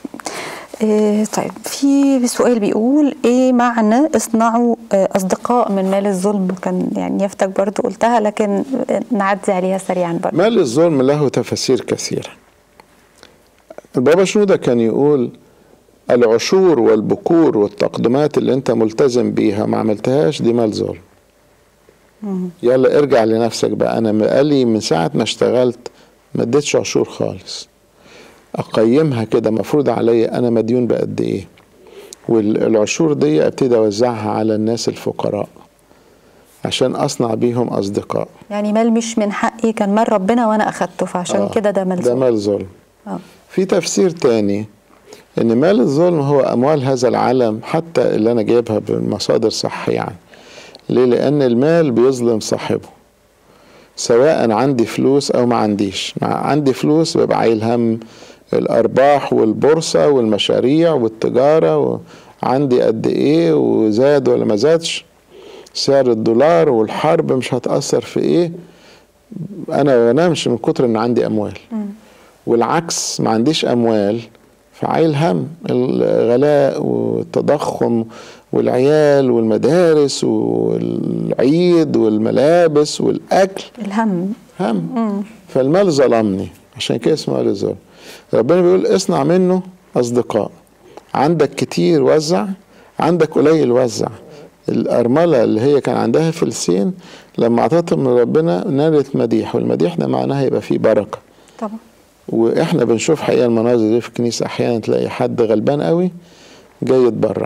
إيه طيب في سؤال بيقول ايه معنى اصنعوا آه، اصدقاء من مال الظلم كان يعني يفتك برضو قلتها لكن آه، نعدي عليها سريعا برضو مال الظلم له تفاسير كثيرة البابا شنودة كان يقول العشور والبكور والتقدمات اللي انت ملتزم بيها ما عملتهاش دي مال ظلم يلا ارجع لنفسك بقى انا بقالي من ساعة ما اشتغلت ما اديتش عشور خالص اقيمها كده مفروض عليا انا مديون بقد ايه والعشور دي ابتدي اوزعها على الناس الفقراء عشان اصنع بيهم اصدقاء يعني مال مش من حقي كان مال ربنا وانا اخدته فعشان آه، كده ده مال ده ظلم. مال ظلم آه. في تفسير تاني ان مال الظلم هو اموال هذا العالم حتى اللي انا جايبها بمصادر صح يعني ليه لان المال بيظلم صاحبه سواء عندي فلوس او ما عنديش مع عندي فلوس ببقى عايل هم الارباح والبورصه والمشاريع والتجاره وعندي قد ايه وزاد ولا ما زادش سعر الدولار والحرب مش هتاثر في ايه انا ما بنامش من كتر ان عندي اموال والعكس ما عنديش اموال فعايل هم الغلاء والتضخم والعيال والمدارس والعيد والملابس والاكل الهم هم فالمال ظلمني عشان كده اسمه مال الظلم ربنا بيقول اصنع منه اصدقاء عندك كتير وزع عندك قليل وزع الأرملة اللي هي كان عندها فلسين لما أعطتهم من ربنا نالت مديح والمديح ده معناها يبقى فيه بركة طبعا واحنا بنشوف حقيقة المناظر دي في الكنيسة احيانا تلاقي حد غلبان قوي جاي يتبرع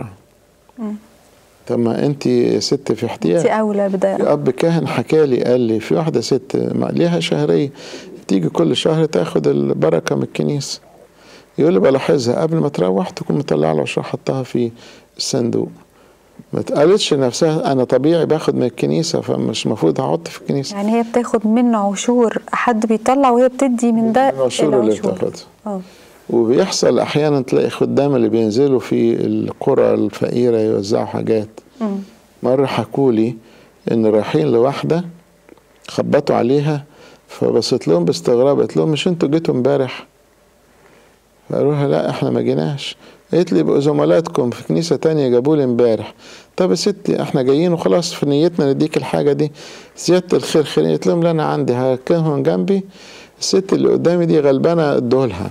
طب ما انت ست في احتياج انت اولى بده في اب كاهن حكى لي قال لي في واحده ست ما- ليها شهريه تيجي كل شهر تاخد البركه من الكنيسه يقول لي بلاحظها قبل ما تروح تكون مطلعه العشره حطها في الصندوق ما تقالتش لنفسها انا طبيعي باخد من الكنيسه فمش المفروض هحط في الكنيسه يعني هي بتاخد منه عشور حد بيطلع وهي بتدي من ده العشور اللي العشور. بتاخدها اه وبيحصل احيانا تلاقي خدام اللي بينزلوا في القرى الفقيره يوزعوا حاجات مم. مره حكوا لي ان رايحين لواحده خبطوا عليها فبصيت لهم باستغراب قلت لهم مش انتوا جيتوا امبارح فقالوا لها لا احنا ما جيناش قالت لي بقوا زملاتكم في كنيسه تانية جابوا لي امبارح طب يا ستي احنا جايين وخلاص في نيتنا نديك الحاجه دي زياده الخير خير قلت لهم لا انا عندي هركنهم جنبي الست اللي قدامي دي غلبانه ادولها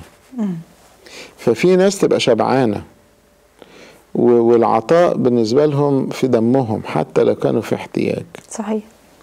ففي ناس تبقى شبعانه و- والعطاء بالنسبه لهم في دمهم حتى لو كانوا في احتياج صحيح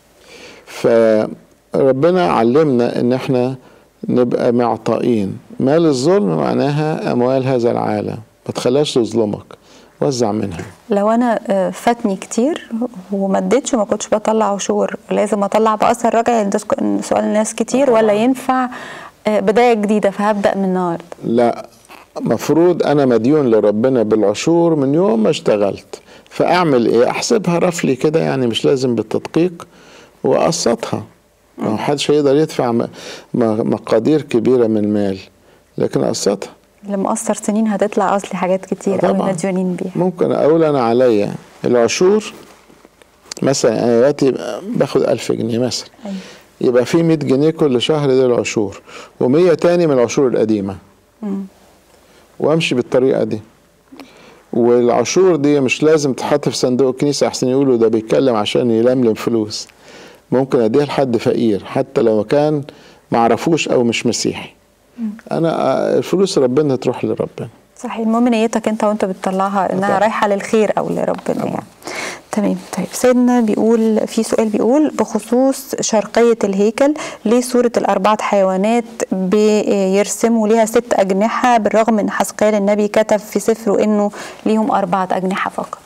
فربنا علمنا ان احنا نبقى معطائين مال الظلم معناها اموال هذا العالم ما تخليهاش تظلمك وزع منها لو انا آه، فاتني كتير وما اديتش وما كنتش بطلع عشور لازم اطلع باثر رجعي ده سك- سؤال الناس كتير ولا ينفع آه، بدايه جديده فهبدا من النهارده لا مفروض انا مديون لربنا بالعشور من يوم ما اشتغلت فاعمل ايه احسبها رفلي كده يعني مش لازم بالتدقيق واقسطها ما حدش هيقدر يدفع م- م- مقادير كبيره من المال لكن اقسطها اللي مقصر سنين هتطلع اصلي حاجات كتير قوي طبعاً. مديونين بيها ممكن اقول انا عليا العشور مثلا انا دلوقتي باخد ألف جنيه مثلا أيوة. يبقى في 100 جنيه كل شهر دي العشور و100 تاني من العشور القديمه مم. وامشي بالطريقه دي والعشور دي مش لازم تتحط في صندوق الكنيسه احسن يقولوا ده بيتكلم عشان يلملم فلوس ممكن اديها لحد فقير حتى لو كان معرفوش او مش مسيحي انا آه، الفلوس ربنا تروح لربنا صحيح المهم نيتك انت وانت بتطلعها انها طبعاً. رايحه للخير او لربنا يعني تمام طيب سيدنا بيقول في سؤال بيقول بخصوص شرقية الهيكل ليه صورة الأربعة حيوانات بيرسموا ليها ست أجنحة بالرغم من حسقيال النبي كتب في سفره إنه ليهم أربعة أجنحة فقط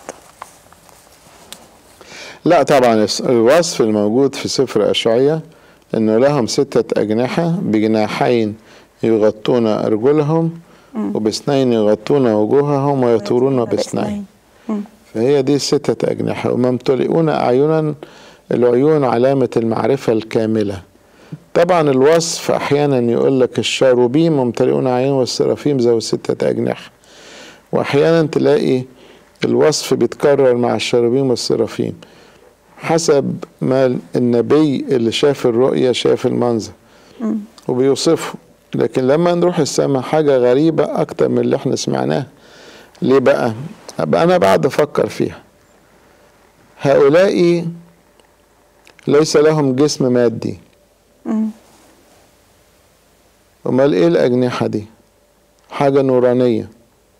لا طبعا الس- الوصف الموجود في سفر أشعية أنه لهم ستة أجنحة بجناحين يغطون أرجلهم وباثنين يغطون وجوههم ويطورون باثنين مم. فهي دي ستة أجنحة وممتلئون أعينا العيون علامة المعرفة الكاملة طبعا الوصف أحيانا يقول لك الشاروبيم ممتلئون أعين والسرافيم ذو ستة أجنحة وأحيانا تلاقي الوصف بيتكرر مع الشاروبيم والسرافيم حسب ما النبي اللي شاف الرؤية شاف المنظر وبيوصفه لكن لما نروح السماء حاجة غريبة أكتر من اللي احنا سمعناه ليه بقى؟ أبقى أنا بعد أفكر فيها هؤلاء ليس لهم جسم مادي مم. أمال إيه الأجنحة دي؟ حاجة نورانية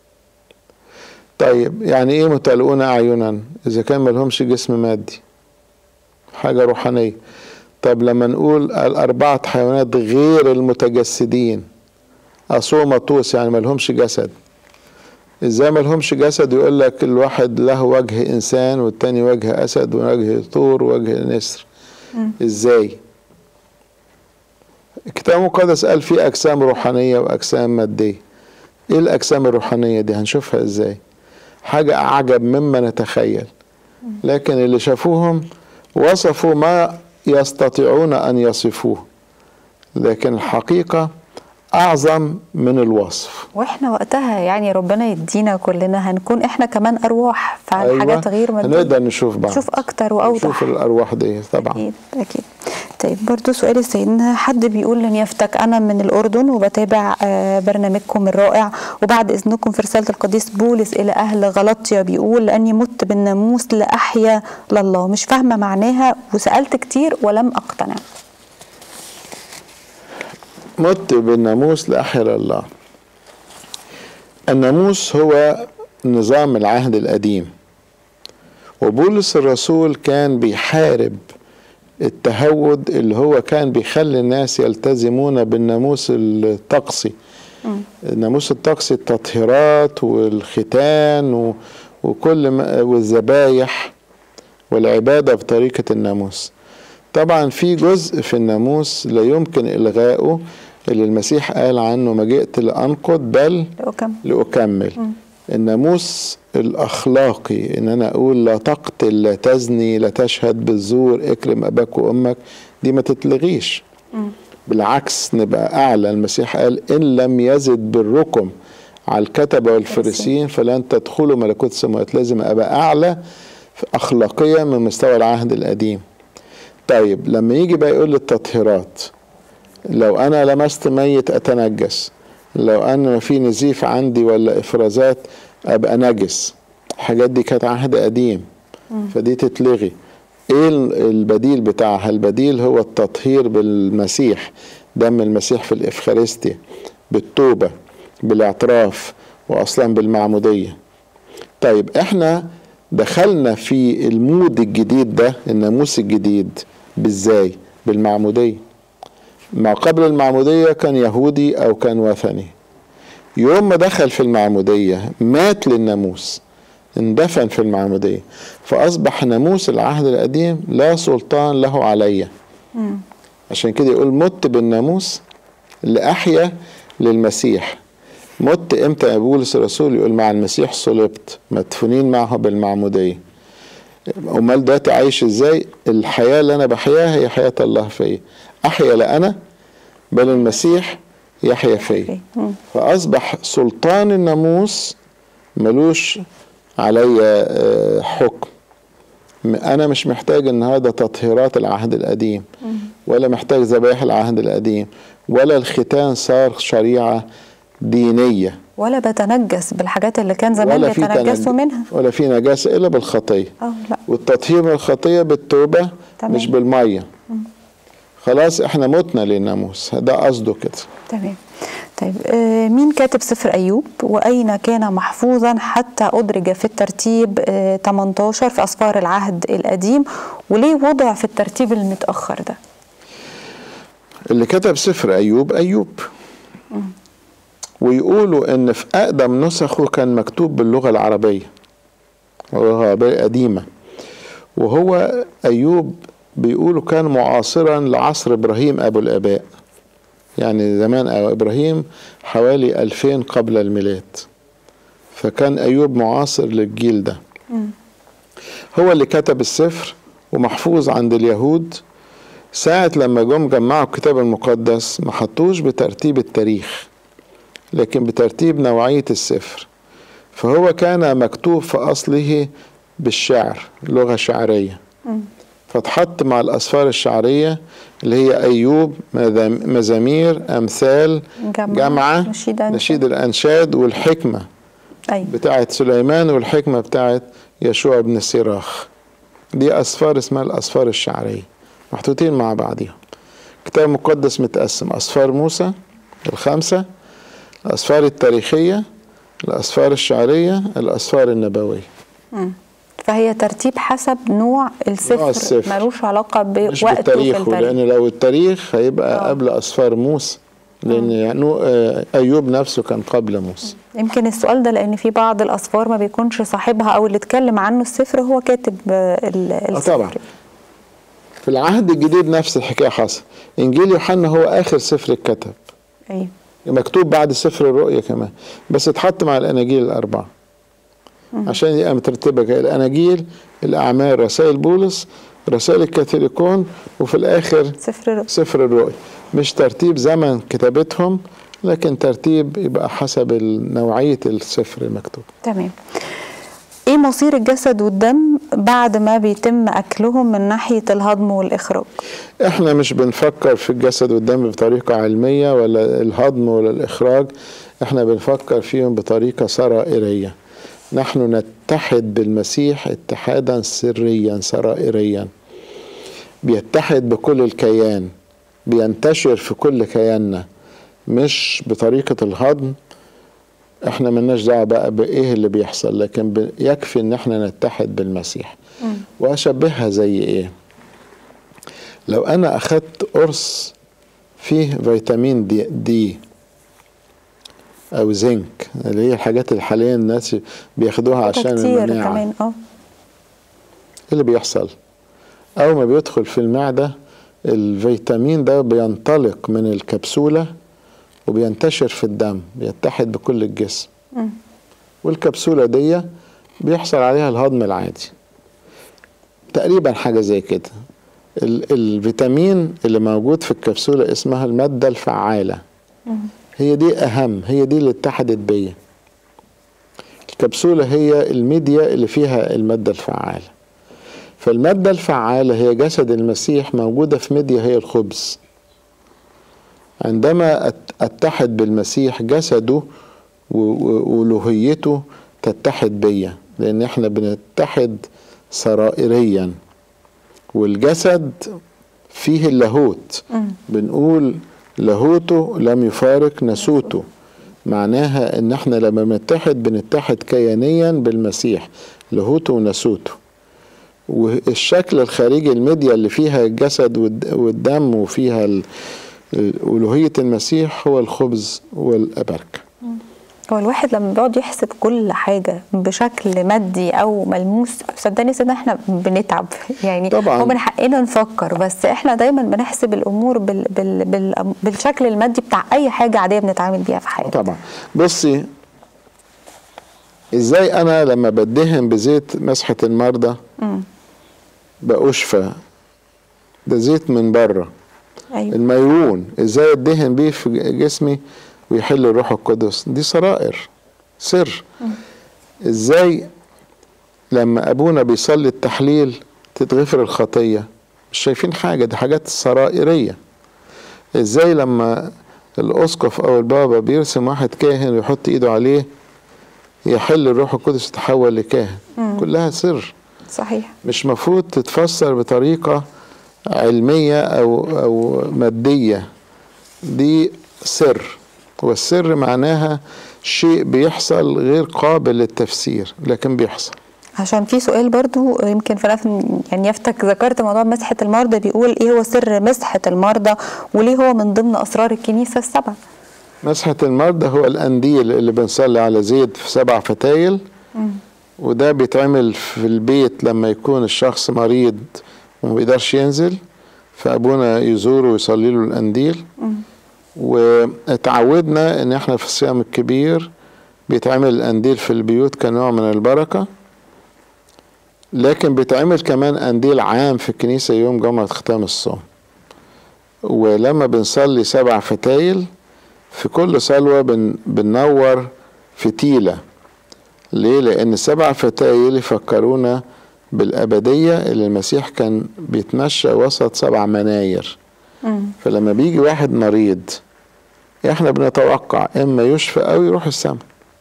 طيب يعني إيه متلؤون أعينا إذا كان ملهمش جسم مادي حاجة روحانية طب لما نقول الأربعة حيوانات غير المتجسدين أصوم طوس يعني ملهمش جسد ازاي ملهمش جسد يقول لك الواحد له وجه انسان والتاني وجه اسد ووجه طور ووجه نسر ازاي الكتاب المقدس قال في اجسام روحانيه واجسام ماديه ايه الاجسام الروحانيه دي هنشوفها ازاي حاجه اعجب مما نتخيل لكن اللي شافوهم وصفوا ما يستطيعون ان يصفوه لكن الحقيقه اعظم من الوصف واحنا وقتها يعني ربنا يدينا كلنا هنكون احنا كمان ارواح فعن حاجات غير ماديه نقدر نشوف بعض نشوف اكتر واوضح نشوف الارواح دي طبعا اكيد اكيد طيب برضو سؤال سيدنا حد بيقول لنيافتك انا من الاردن وبتابع آه، برنامجكم الرائع وبعد اذنكم في رساله القديس بولس الى اهل غلطيا بيقول لاني مت بالناموس لاحيا لله مش فاهمه معناها وسالت كتير ولم اقتنع مت بالناموس لأحيا الله الناموس هو نظام العهد القديم وبولس الرسول كان بيحارب التهود اللي هو كان بيخلي الناس يلتزمون بالناموس الطقسي الناموس الطقسي التطهيرات والختان و- وكل ما والذبايح والعبادة بطريقة الناموس طبعا في جزء في الناموس لا يمكن إلغائه اللي المسيح قال عنه ما جئت لأنقض بل لأكم لأكمل الناموس الأخلاقي إن أنا أقول لا تقتل لا تزني لا تشهد بالزور اكرم أباك وأمك دي ما تتلغيش بالعكس نبقى أعلى المسيح قال إن لم يزد بالركم على الكتبة والفريسيين فلن تدخلوا ملكوت السماوات لازم أبقى أعلى أخلاقيا من مستوى العهد القديم طيب لما يجي بقى يقول لي التطهيرات لو انا لمست ميت اتنجس لو انا في نزيف عندي ولا افرازات ابقى نجس الحاجات دي كانت عهد قديم فدي تتلغي ايه ال- البديل بتاعها البديل هو التطهير بالمسيح دم المسيح في الافخارستيا بالتوبه بالاعتراف واصلا بالمعموديه طيب احنا دخلنا في المود الجديد ده الناموس الجديد بالزاي بالمعموديه ما قبل المعمودية كان يهودي أو كان وثني يوم ما دخل في المعمودية مات للناموس اندفن في المعمودية فأصبح ناموس العهد القديم لا سلطان له علي عشان كده يقول مت بالناموس لأحيا للمسيح مت امتى يا بولس الرسول يقول مع المسيح صلبت مدفونين معه بالمعموديه امال دلوقتي عايش ازاي الحياه اللي انا بحياها هي حياه الله فيا احيا لا انا بل المسيح يحيا فيا مم. فاصبح سلطان الناموس ملوش عليا آه، حكم م- انا مش محتاج النهارده تطهيرات العهد القديم ولا محتاج ذبائح العهد القديم ولا الختان صار شريعه دينيه ولا بتنجس بالحاجات اللي كان زمان ولا في بيتنجسوا تنج- منها ولا في نجاسه الا بالخطيه اه لا والتطهير من الخطيه بالتوبه تمام. مش بالميه خلاص احنا متنا للناموس ده قصده كده تمام طيب آه، مين كاتب سفر أيوب وأين كان محفوظا حتى أدرج في الترتيب آه، 18 في أسفار العهد القديم وليه وضع في الترتيب المتأخر ده اللي كتب سفر ايوب ايوب ويقولوا ان في اقدم نسخه كان مكتوب باللغه العربيه اللغه العربيه قديمه وهو ايوب بيقولوا كان معاصرا لعصر ابراهيم ابو الاباء يعني زمان أو ابراهيم حوالي 2000 قبل الميلاد فكان ايوب معاصر للجيل ده هو اللي كتب السفر ومحفوظ عند اليهود ساعة لما جم جمعوا الكتاب المقدس ما حطوش بترتيب التاريخ لكن بترتيب نوعية السفر فهو كان مكتوب في أصله بالشعر لغة شعرية فاتحط مع الأسفار الشعرية اللي هي أيوب مذام- مزامير أمثال جمعة، جمعة نشيد أنشاد. نشيد الأنشاد والحكمة أيوة بتاعت سليمان والحكمة بتاعت يشوع بن سيراخ دي أسفار اسمها الأسفار الشعرية محطوطين مع بعضهم الكتاب المقدس متقسم أسفار موسى الخمسة الأسفار التاريخية الأسفار الشعرية الأسفار النبوية مم. فهي ترتيب حسب نوع السفر, نوع السفر. ملوش علاقة مش بوقته في بالتاريخ التاريخ لأن لو التاريخ هيبقى آه. قبل أسفار موسى لأن يعني آه، أيوب نفسه كان قبل موسى يمكن السؤال ده لأن في بعض الأسفار ما بيكونش صاحبها أو اللي اتكلم عنه السفر هو كاتب آه، ال- آه السفر طبعا في العهد الجديد نفس الحكاية حصل إنجيل يوحنا هو آخر سفر اتكتب أيوة مكتوب بعد سفر الرؤيا كمان بس اتحط مع الاناجيل الاربعه عشان يبقى مترتبه كده الاناجيل الاعمال رسائل بولس رسائل الكاثوليكون وفي الاخر سفر الرؤيا. سفر الرؤيا مش ترتيب زمن كتابتهم لكن ترتيب يبقى حسب نوعيه السفر المكتوب تمام ايه مصير الجسد والدم بعد ما بيتم اكلهم من ناحيه الهضم والاخراج احنا مش بنفكر في الجسد والدم بطريقة علمية ولا الهضم ولا الإخراج احنا بنفكر فيهم بطريقة سرائرية نحن نتحد بالمسيح اتحادا سريا سرائريا بيتحد بكل الكيان بينتشر في كل كياننا مش بطريقة الهضم احنا ملناش دعوة بقى بإيه اللي بيحصل لكن ب- يكفي ان احنا نتحد بالمسيح وأشبهها زي ايه لو انا اخدت قرص فيه فيتامين دي, دي او زنك اللي هي الحاجات اللي حاليا الناس بياخدوها عشان كتير المناعه كمان اه ايه اللي بيحصل اول ما بيدخل في المعده الفيتامين ده بينطلق من الكبسوله وبينتشر في الدم بيتحد بكل الجسم مم. والكبسوله دي بيحصل عليها الهضم العادي تقريبا حاجه زي كده ال- الفيتامين اللي موجود في الكبسوله اسمها الماده الفعاله هي دي اهم هي دي اللي اتحدت بيا الكبسوله هي الميديا اللي فيها الماده الفعاله فالماده الفعاله هي جسد المسيح موجوده في ميديا هي الخبز عندما أت- اتحد بالمسيح جسده و- و- والوهيته تتحد بيا لان احنا بنتحد سرائريا والجسد فيه اللاهوت بنقول لاهوته لم يفارق نسوته معناها ان احنا لما بنتحد بنتحد كيانيا بالمسيح لاهوته ونسوته والشكل الخارجي الميديا اللي فيها الجسد والد- والدم وفيها ال- ألوهية المسيح هو الخبز والأبركة هو الواحد لما بيقعد يحسب كل حاجة بشكل مادي أو ملموس صدقني سيدنا احنا بنتعب يعني طبعاً. هو من حقنا نفكر بس احنا دايما بنحسب الأمور بال بال بال بالشكل المادي بتاع أي حاجة عادية بنتعامل بيها في حياتنا طبعا بصي ازاي انا لما بدهن بزيت مسحة المرضى بأشفى ده زيت من بره أيوة. الميرون ازاي ادهن بيه في جسمي ويحل الروح القدس دي سرائر سر ازاي لما ابونا بيصلي التحليل تتغفر الخطيه مش شايفين حاجه دي حاجات سرائريه ازاي لما الاسقف او البابا بيرسم واحد كاهن ويحط ايده عليه يحل الروح القدس يتحول لكاهن كلها سر صحيح مش مفروض تتفسر بطريقة علمية أو أو مادية دي سر والسر معناها شيء بيحصل غير قابل للتفسير لكن بيحصل عشان في سؤال برضو يمكن في نفس يعني يفتك ذكرت موضوع مسحة المرضى بيقول ايه هو سر مسحة المرضى وليه هو من ضمن أسرار الكنيسة السبع مسحة المرضى هو القنديل اللي بنصلي على زيت في سبع فتايل وده بيتعمل في البيت لما يكون الشخص مريض وما بيقدرش ينزل فابونا يزوره ويصلي له القنديل واتعودنا ان احنا في الصيام الكبير بيتعمل القنديل في البيوت كنوع من البركه لكن بيتعمل كمان قنديل عام في الكنيسه يوم جمعه ختام الصوم ولما بنصلي سبع فتايل في كل صلوه بن بننور فتيله ليه؟ لأن سبع فتايل يفكرونا بالأبدية اللي المسيح كان بيتمشى وسط سبع مناير فلما بيجي واحد مريض احنا بنتوقع اما يشفى او يروح السماء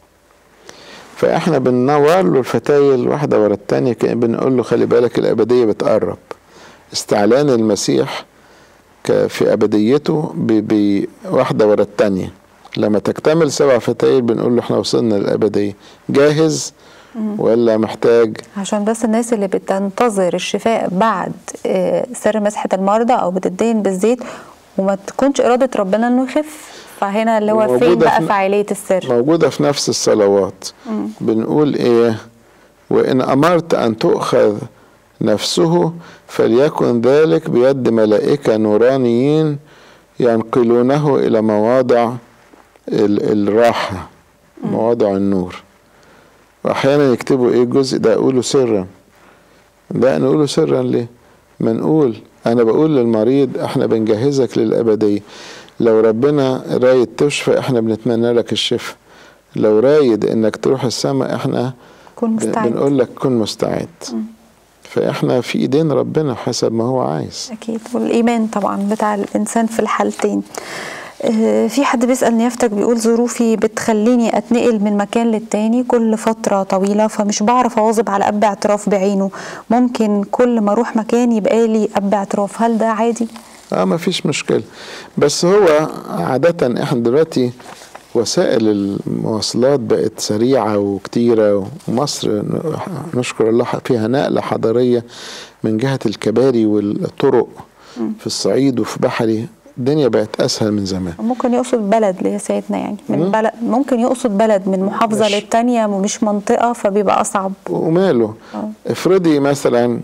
فاحنا بننور له الفتايل واحدة ورا التانية كأن بنقول له خلي بالك الأبدية بتقرب استعلان المسيح ك- في أبديته ب- بواحدة ورا التانية لما تكتمل سبع فتايل بنقول له احنا وصلنا للأبدية جاهز ولا محتاج عشان بس الناس اللي بتنتظر الشفاء بعد آه، سر مسحة المرضى أو بتدين بالزيت وما تكونش إرادة ربنا إنه يخف فهنا اللي هو فين وموجودة بقى في- فعالية السر موجودة في نفس الصلوات بنقول ايه وإن أمرت أن تؤخذ نفسه فليكن ذلك بيد ملائكة نورانيين ينقلونه إلى مواضع ال- الراحة مواضع النور وأحيانا يكتبوا إيه الجزء ده أقوله سرا ده نقوله سرا ليه ما نقول أنا بقول للمريض إحنا بنجهزك للأبدية لو ربنا رايد تشفى إحنا بنتمنى لك الشفاء لو رايد إنك تروح السماء إحنا كن ب- مستعد بنقول لك كن مستعد فإحنا في إيدين ربنا حسب ما هو عايز أكيد والإيمان طبعا بتاع الإنسان في الحالتين آه، في حد بيسأل نيافتك بيقول ظروفي بتخليني أتنقل من مكان للتاني كل فترة طويلة فمش بعرف أواظب على أب اعتراف بعينه ممكن كل ما أروح مكان يبقى لي أب اعتراف هل ده عادي؟ اه ما فيش مشكلة بس هو عادة احنا دلوقتي وسائل المواصلات بقت سريعة وكتيرة ومصر نشكر الله فيها نقلة حضارية من جهة الكباري والطرق في الصعيد وفي بحري الدنيا بقت أسهل من زمان ممكن يقصد بلد يا سيدنا يعني من بلد ممكن يقصد بلد من محافظة ماشي. للتانية ومش منطقة فبيبقى أصعب وماله آه. افرضي مثلا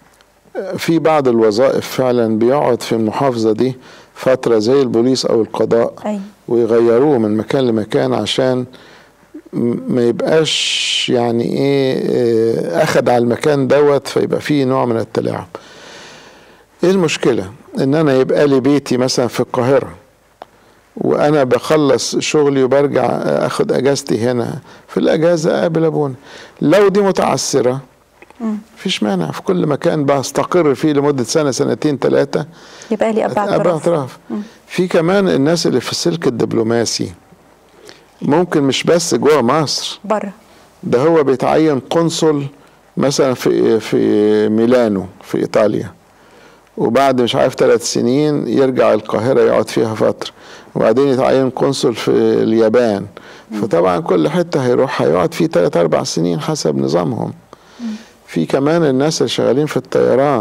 في بعض الوظائف فعلا بيقعد في المحافظة دي فترة زي البوليس أو القضاء أي ويغيروه من مكان لمكان عشان م- ما يبقاش يعني ايه آه، اخد على المكان دوت فيبقى فيه نوع من التلاعب ايه المشكلة ان انا يبقى لي بيتي مثلا في القاهرة وانا بخلص شغلي وبرجع اخد اجازتي هنا في الاجازة اقابل ابونا لو دي متعسرة مفيش مانع في كل مكان بستقر فيه لمدة سنة سنتين ثلاثة يبقى لي أب أبقى اعتراف اعتراف في كمان الناس اللي في السلك الدبلوماسي ممكن مش بس جوه مصر بره ده هو بيتعين قنصل مثلا في في ميلانو في ايطاليا وبعد مش عارف ثلاث سنين يرجع القاهره يقعد فيها فتره وبعدين يتعين قنصل في اليابان فطبعا كل حته هيروح هيقعد فيه ثلاث اربع سنين حسب نظامهم في كمان الناس اللي شغالين في الطيران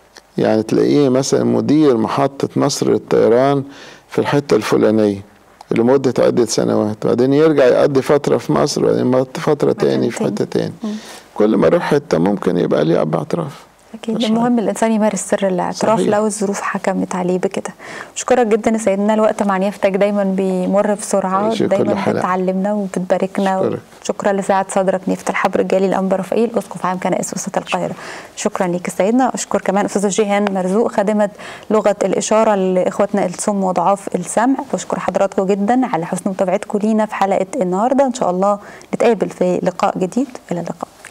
يعني تلاقيه مثلا مدير محطة مصر للطيران في الحتة الفلانية لمدة عدة سنوات وبعدين يرجع يقضي فترة في مصر وبعدين فترة تاني في تاني. حتة تاني كل ما يروح حتة ممكن يبقى ليه أب اعتراف اكيد مش المهم الانسان يمارس سر الاعتراف صحيح. لو الظروف حكمت عليه بكده اشكرك جدا يا سيدنا الوقت مع نيافتك دايما بيمر بسرعه يعيش كل دايما حلقة. بتعلمنا وبتباركنا أشكرك. شكرا لساعة صدرك نيافة الحبر الجليل الأنبا رفائيل أسقف عام كنائس وسط القاهرة شكرا ليك سيدنا أشكر كمان أستاذة جيهان مرزوق خادمة لغة الإشارة لإخواتنا الصم وضعاف السمع بشكر حضراتكم جدا على حسن متابعتكم لينا في حلقة النهاردة إن شاء الله نتقابل في لقاء جديد إلى اللقاء